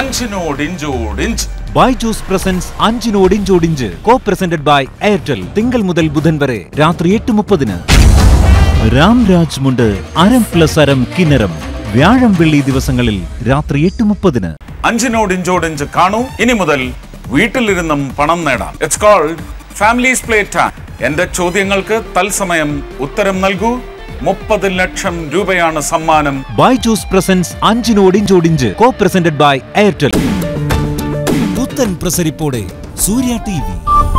അഞ്ചിനോടിഞ്ചോടിഞ്ച് Byju's presents Anchinodinchodinch co presented by Airtel തിങ്കൾ മുതൽ ബുധൻ വരെ രാത്രി എട്ട് മുപ്പതിന് രാംരാജ് മുണ്ട് അരം പ്ലസ് അരം കിന്നരം വ്യാഴം വെള്ളി ദിവസങ്ങളിൽ രാത്രി എട്ട് മുപ്പതിന് അഞ്ചിനോടിഞ്ചോടിഞ്ച് കാണൂ ഇനി മുതൽ വീട്ടിലിരുന്നും പണം നേടാം it's called families play time എന്റെ ചോദ്യങ്ങൾക്ക് തത്സമയം ഉത്തരം നൽകൂ മുപ്പത് ലക്ഷം രൂപയാണ് സമ്മാനം Byju's presents Anchinodinchodinch co presented by Airtel പുത്തൻ പ്രസരിപ്പോടെ സൂര്യ ടി വി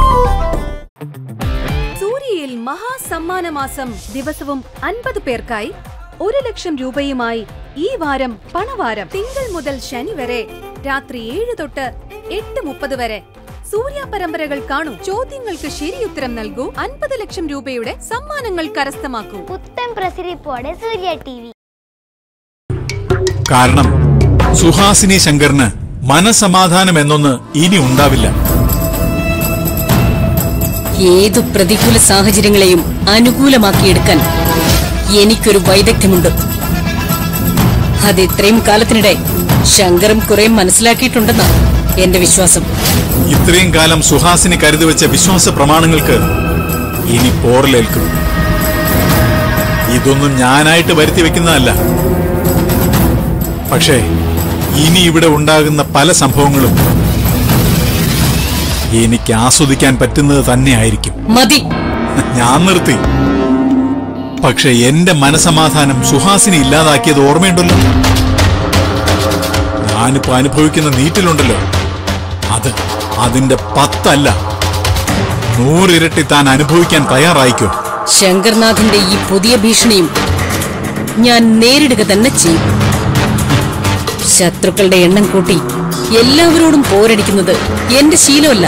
സൂര്യയിൽ മഹാസമ്മാനമാസം ദിവസവും അൻപത് പേർക്കായി ഒരു ലക്ഷം രൂപയുമായി ഈ വാരം പണവാരം തിങ്കൾ മുതൽ ശനി വരെ രാത്രി ഏഴ് തൊട്ട് എട്ട് മുപ്പത് വരെ സൂര്യ പരമ്പരകൾ കാണൂ ചോദ്യങ്ങൾക്ക് ശരിയുത്തരം നൽകൂ അൻപത് ലക്ഷം രൂപയുടെ സമ്മാനങ്ങൾ കരസ്ഥമാക്കൂ പുത്തൻ പ്രസരിപ്പോടെ സൂര്യ ടി വി കാരണം സുഹാസിനി ശങ്കറിന് മനസമാധാനം എന്നൊന്ന് ഇനി ഉണ്ടാവില്ല ഏതു പ്രതികൂല സാഹചര്യങ്ങളെയും അനുകൂലമാക്കിയെടുക്കാൻ എനിക്കൊരു വൈദഗ്ധ്യമുണ്ട് അത് ഇത്രയും കാലത്തിനിടെ ശങ്കറും കുറെ മനസ്സിലാക്കിയിട്ടുണ്ടെന്നാ എന്റെ വിശ്വാസം ഇത്രയും കാലം സുഹാസിനി കരുതി വെച്ച വിശ്വാസ പ്രമാണങ്ങൾക്ക് ഇനി പോറലേൽക്കും ഇതൊന്നും ഞാനായിട്ട് വരുത്തി വെക്കുന്നതല്ല പക്ഷേ ഇനി ഇവിടെ ഉണ്ടാകുന്ന പല സംഭവങ്ങളും എനിക്ക് ആസ്വദിക്കാൻ പറ്റുന്നത് തന്നെയായിരിക്കും മതി ഞാൻ നിർത്തി പക്ഷെ എന്റെ മനസമാധാനം സുഹാസിനി ഇല്ലാതാക്കിയത് ഓർമ്മയുണ്ടല്ലോ ഞാനിപ്പോ അനുഭവിക്കുന്ന നീറ്റിലുണ്ടല്ലോ അത് അതിന്റെ പത്തല്ല നൂറിരട്ടി താൻ അനുഭവിക്കാൻ തയ്യാറായിക്കോ ശങ്കർനാഥിന്റെ ഈ പുതിയ ഭീഷണിയും ഞാൻ നേരിടുക തന്നെ ചെയ്യും ശത്രുക്കളുടെ എണ്ണം കൂട്ടി എല്ലാവരോടും പോരടിക്കുന്നത് എന്റെ ശീലമല്ല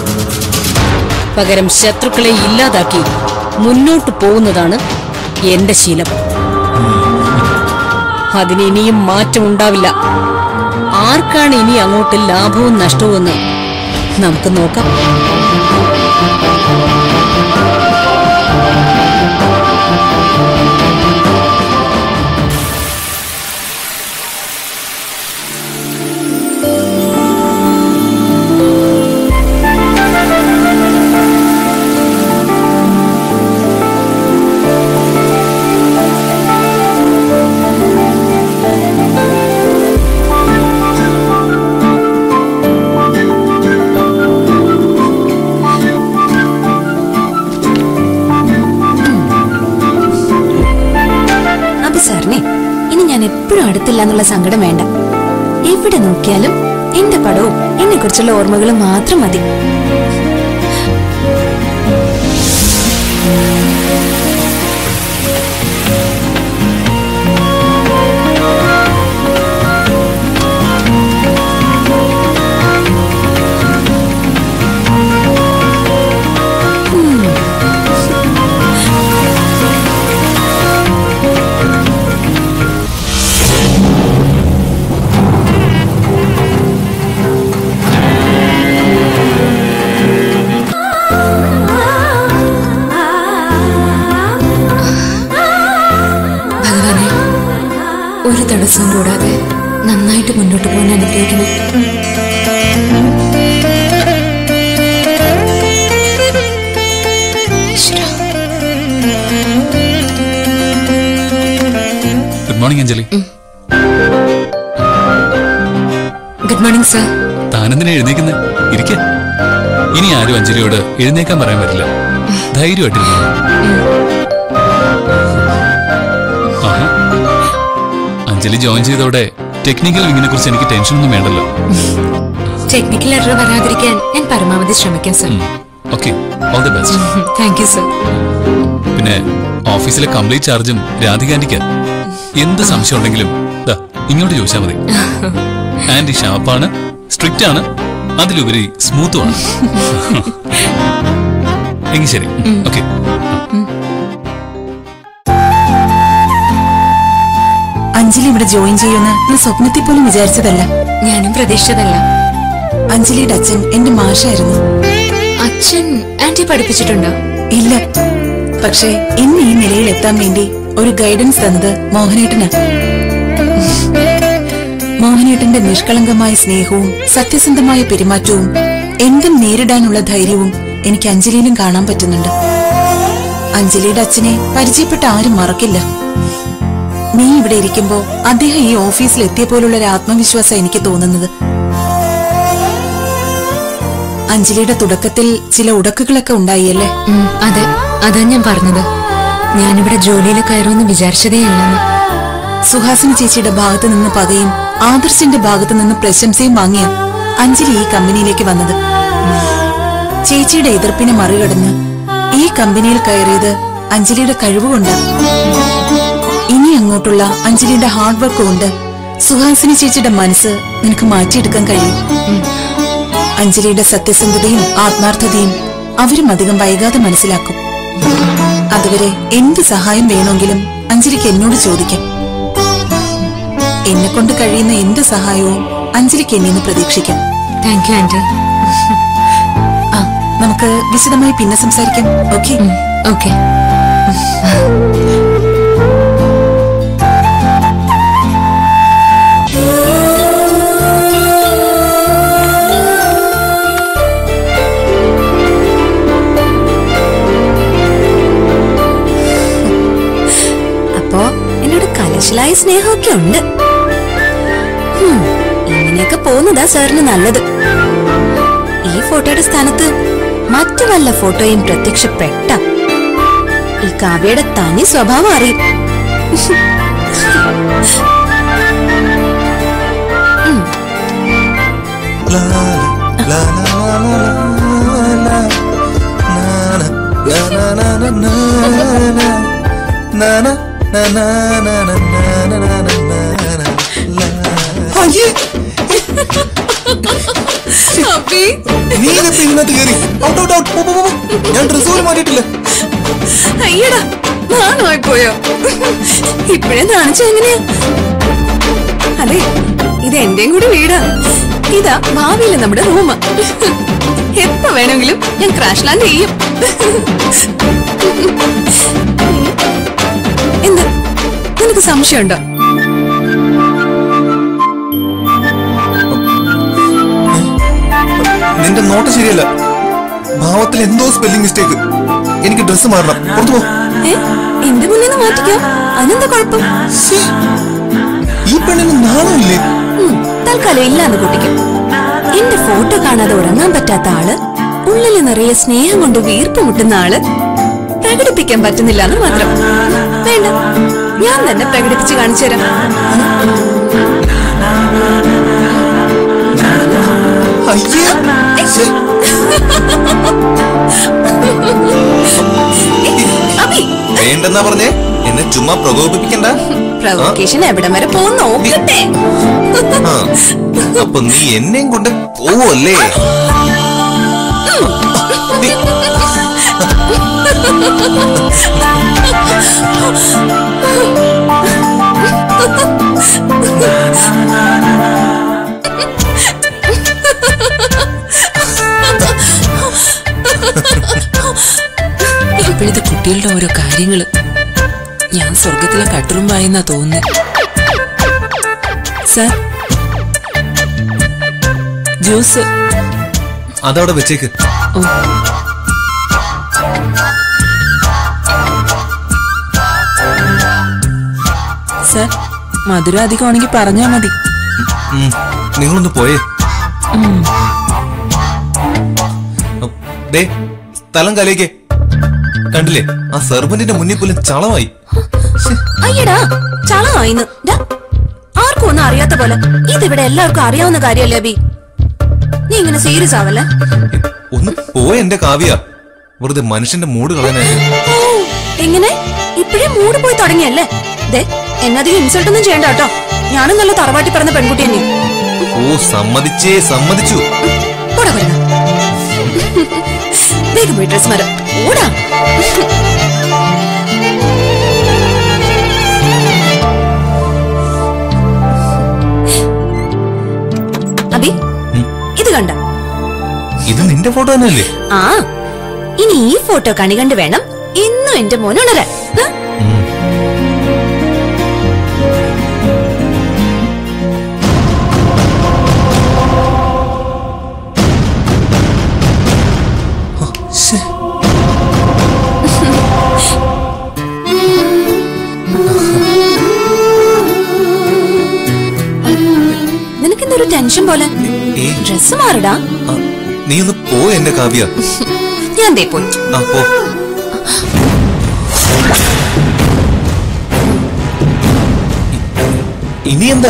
പകരം ശത്രുക്കളെ ഇല്ലാതാക്കി മുന്നോട്ട് പോകുന്നതാണ് എന്റെ ശീലം അതിന് ഇനിയും മാറ്റമുണ്ടാവില്ല ആർക്കാണ് ഇനി അങ്ങോട്ട് ലാഭവും നഷ്ടവും എന്ന് നമുക്ക് നോക്കാം അത് സാറിനെ ഇനി ഞാൻ എപ്പോഴും അടുത്തില്ല എന്നുള്ള സങ്കടം വേണ്ട എവിടെ നോക്കിയാലും എന്റെ പടവും എന്നെ കുറിച്ചുള്ള ഓർമ്മകളും മാത്രം മതി ഭഗവാനെ ഒരു തടസ്സവും കൂടാതെ നന്നായിട്ട് മുന്നോട്ട് പോകാൻ അനുഗ്രഹിക്കണം ഈശ്വരാ. Good morning Anjali good morning sir താനെന്തിനാ എഴുന്നേക്കുന്നത് ഇരിക്ക ഇനി ആരും അഞ്ജലിയോട് എഴുന്നേക്കാൻ പറയാൻ പറ്റില്ല ധൈര്യമായിട്ടിരിക്കണം ആഹാ. അഞ്ജലി ജോയിൻ ചെയ്തോടെ ടെക്നിക്കൽ വിങ്ങിനെ കുറിച്ച് എനിക്ക് ടെൻഷനൊന്നും വേണ്ടല്ലോ ടെക്നിക്കൽ എറർ വരാതിരിക്കാൻ ഞാൻ പരമാവധി ശ്രമിക്കാം sir okay all the best thank you sir പിന്നെ ഓഫീസിലെ കംപ്ലീറ്റ് ചാർജും രാധികാന്റിക്ക് എന്ത് സംശയം ഉണ്ടെങ്കിലും ദാ ഇങ്ങോട്ട് ചോദിച്ചാൽ മതി ആന്റി ഷാർപ്പാണ് സ്ട്രിക്റ്റ് ആണ് അതിലുപരി സ്മൂത്തും ആണ് എങ്കിൽ ശരി ഓക്കെ അഞ്ജലി ഇവിടെ ജോയിൻ ചെയ്യുമെന്ന് ഞാൻ സ്വപ്നത്തിൽ പോലും വിചാരിച്ചതല്ല ഞാനും പ്രതീക്ഷിച്ചതല്ല അഞ്ജലിയുടെ അച്ഛൻ എന്റെ മാഷായിരുന്നു അച്ഛൻ ആന്റി പഠിപ്പിച്ചിട്ടുണ്ടോ ഇല്ല പക്ഷേ ഇന്ന് ഈ നിലയിൽ എത്താൻ വേണ്ടി ഒരു ഗൈഡൻസ് തന്നത് മോഹനേട്ടനാ മോഹനേട്ടൻ അഞ്ജലിയേട്ടന്റെ നിഷ്കളങ്കമായ സ്നേഹവും സത്യസന്ധമായ പെരുമാറ്റവും എന്തും നേരിടാനുള്ള ധൈര്യവും എനിക്ക് അഞ്ജലിയിലും കാണാൻ പറ്റുന്നുണ്ട് അഞ്ജലിയുടെ അച്ഛനെ പരിചയപ്പെട്ട ആരും മറക്കില്ല നീ ഇവിടെ ഇരിക്കുമ്പോ അദ്ദേഹം ഈ ഓഫീസിൽ എത്തിയ പോലുള്ള ഒരു ആത്മവിശ്വാസം എനിക്ക് തോന്നുന്നത് അഞ്ജലിയുടെ തുടക്കത്തിൽ ചില ഉടക്കുകളൊക്കെ ഉണ്ടായില്ലേ ഉം, അതെ അതാ ഞാൻ പറഞ്ഞത് ഞാനിവിടെ ജോലിയിൽ കയറുമെന്ന് വിചാരിച്ചതേയല്ലെന്ന് സുഹാസിനി ചേച്ചിയുടെ ഭാഗത്തു നിന്ന് പകയും ആദർശിന്റെ ഭാഗത്തു നിന്ന് പ്രശംസയും വാങ്ങിയ അഞ്ജലി ഈ കമ്പനിയിലേക്ക് വന്നത് ചേച്ചിയുടെ എതിർപ്പിനെ മറികടന്ന് ഈ കമ്പനിയിൽ കയറിയത് അഞ്ജലിയുടെ കഴിവുകൊണ്ട് ഇനി അങ്ങോട്ടുള്ള അഞ്ജലിയുടെ ഹാർഡ് വർക്ക് കൊണ്ട് സുഹാസിനി ചേച്ചിയുടെ മനസ്സ് നിനക്ക് മാറ്റിയെടുക്കാൻ കഴിയും അഞ്ജലിയുടെ സത്യസന്ധതയും ആത്മാർത്ഥതയും അവരും അധികം വൈകാതെ മനസ്സിലാക്കും അതുവരെ എന്ത് സഹായം വേണമെങ്കിലും അഞ്ജലിക്ക് എന്നോട് ചോദിക്കാം എന്നെ കൊണ്ട് കഴിയുന്ന എന്ത് സഹായവും അഞ്ജലിക്ക് എന്നിന്ന് പ്രതീക്ഷിക്കാം താങ്ക് യു ആന്റി ആ നമുക്ക് വിശദമായി പിന്നെ സംസാരിക്കാം ഓക്കെ ഓക്കെ അപ്പോ എന്നോട് കലശലായ സ്നേഹമൊക്കെ ഉണ്ട് ഹും, ഇങ്ങനെയൊക്കെ പോകുന്നതാ സാറിന് നല്ലത് ഈ ഫോട്ടോയുടെ സ്ഥാനത്ത് മറ്റു വല്ല ഫോട്ടോയും പ്രത്യക്ഷപ്പെട്ട ഈ കാവ്യയുടെ തനി സ്വഭാവം അറിയും അയ്യേ നീ ഇതെപ്പോ ഇതിനകത്ത് കയറി ഔട്ട് ഔട്ട് ഔട്ട് പോ, പോ, പോ, പോ. ഞാൻ ഡ്രസ് പോലും മാറ്റിയിട്ടില്ല അയ്യടാ നാണമായി പോയോ ഇപ്പഴേ നാണിച്ച എങ്ങനെയാ അതെ ഇത് എന്റെയും കൂടി വീടാ ഇതാ ഭാവിയിലെ നമ്മുടെ റൂം എപ്പോ വേണമെങ്കിലും ഞാൻ ക്രാഷ് ലാൻഡ് ചെയ്യും എന്താ നിനക്ക് സംശയമുണ്ടോ നിന്റെ നോട്ട് ശരിയല്ല ഭാവത്തിൽ എന്തോ സ്പെല്ലിംഗ് മിസ്റ്റേക്ക് എനിക്ക് ഡ്രസ് മാറണം പുറത്തു പോ ഏ എന്റെ മുന്നിൽ നിന്ന് മാറ്റിക്കോ അതിനെന്താ കുഴപ്പം ശ്ശേ, ഈ പെണ്ണിന് നാണമില്ലേ ഉം, തൽക്കാലം ഇല്ലാന്ന് കുട്ടിക്കും എന്റെ ഫോട്ടോ കാണാതെ ഉറങ്ങാൻ പറ്റാത്ത ആള് ഉള്ളിൽ നിറയെ സ്നേഹം കൊണ്ട് വീർപ്പ് മുട്ടുന്ന ആള് പ്രകടിപ്പിക്കാൻ പറ്റുന്നില്ല എന്ന് മാത്രം വേണ്ട ഞാൻ തന്നെ പ്രകടിപ്പിച്ച് കാണിച്ചു തരാം അയ്യേ ശ്ശേ, അബി വേണ്ടെന്നാ പറഞ്ഞേ എന്നെ ചുമ്മാ പ്രകോപിപ്പിക്കണ്ട പ്രവോക്കേഷൻ എവിടം വരെ പോകുന്ന നോക്കട്ടെ ആ, അപ്പൊ നീ എന്നെയും കൊണ്ട് പോവല്ലേ ഇപ്പോഴത്തെ കുട്ടികളുടെ ഓരോ കാര്യങ്ങള് ഞാൻ സ്വർഗത്തിലെ കട്ടുറുമ്പായെന്നാ തോന്നുന്നത് സർ ജ്യൂസ് അതവിടെ വെച്ചേക്ക് സർ മധുരം അധികമാണെങ്കിൽ പറഞ്ഞാ മതി ഉം, നിങ്ങളൊന്ന് പോയേ ദേ സ്ഥലം കലയ്ക്ക് കണ്ടില്ലേ ആ സെർവന്റിന്റെ മുന്നിൽ പോലും ചളമായി അയ്യടാ ചളമായിന്ന് ഡാ, ആർക്കും ഒന്നും അറിയാത്ത പോലെ ഇതിവിടെ എല്ലാവർക്കും അറിയാവുന്ന കാര്യമല്ലേ അബി നീ ഇങ്ങനെ സീരിയസ് ആവല്ലേ ഒന്ന് പോയ എന്റെ കാവ്യ വെറുതെ മനുഷ്യന്റെ മൂഡ് കളയാനായിട്ട് ഓ, എങ്ങനെ ഇപ്പഴേ മൂട് പോയി തുടങ്ങിയല്ലേ ദേ എന്നധികം ഇൻസൾട്ട് ഒന്നും ചെയ്യണ്ട കേട്ടോ ഞാനും നല്ല തറവാട്ടി പറഞ്ഞ പെൺകുട്ടി തന്നെ ഓ സമ്മതിച്ചേ സമ്മതിച്ചു പോടാ വരുന്ന വേഗം പോയി ഡ്രസ് മരം ഓടാ അബി ഇത് കണ്ട ഇത് നിന്റെ ഫോട്ടോ തന്നെയല്ലേ ആ ഇനി ഈ ഫോട്ടോ കണി കണ്ട് വേണം ഇന്നും എന്റെ മോൻ ഉണരാൻ ആ? നിനക്കെന്തൊരു ടെൻഷൻ പോലെ ഏ ഡ്രസ് മാറടാ ആ, നീ ഒന്ന് പോ എന്റെ കാവ്യ ഞാൻ ദേ പോയി ആ പോ ഇ- ഇനി എന്താ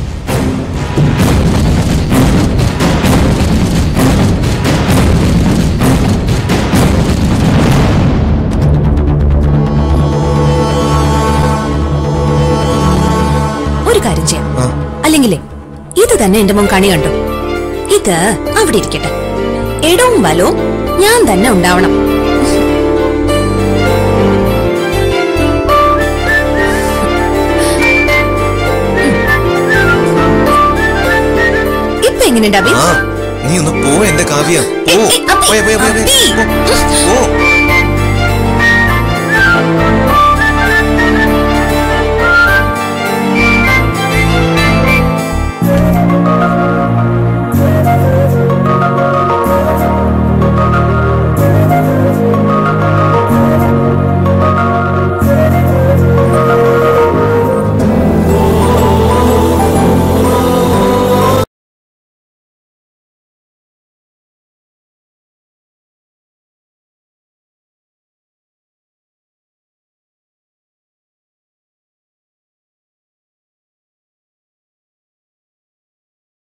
ഒരു കാര്യം ചെയ്യാം ആ. അല്ലെങ്കിലേ ഇത് തന്നെ എന്റെ മോൻ കണി കണ്ടു ഇത് അവിടെ ഇരിക്കട്ടെ ഇടവും വലവും ഞാൻ തന്നെ ഉണ്ടാവണം ഇപ്പൊ എങ്ങനെയുണ്ട് അബി ആ നീ ഒന്ന് പോ എന്റെ കാവ്യ പോ ഏ, ഏ, അബി, പോയെ, പോയെ, പോയെ, പോയെ. അബി. പോ, പോ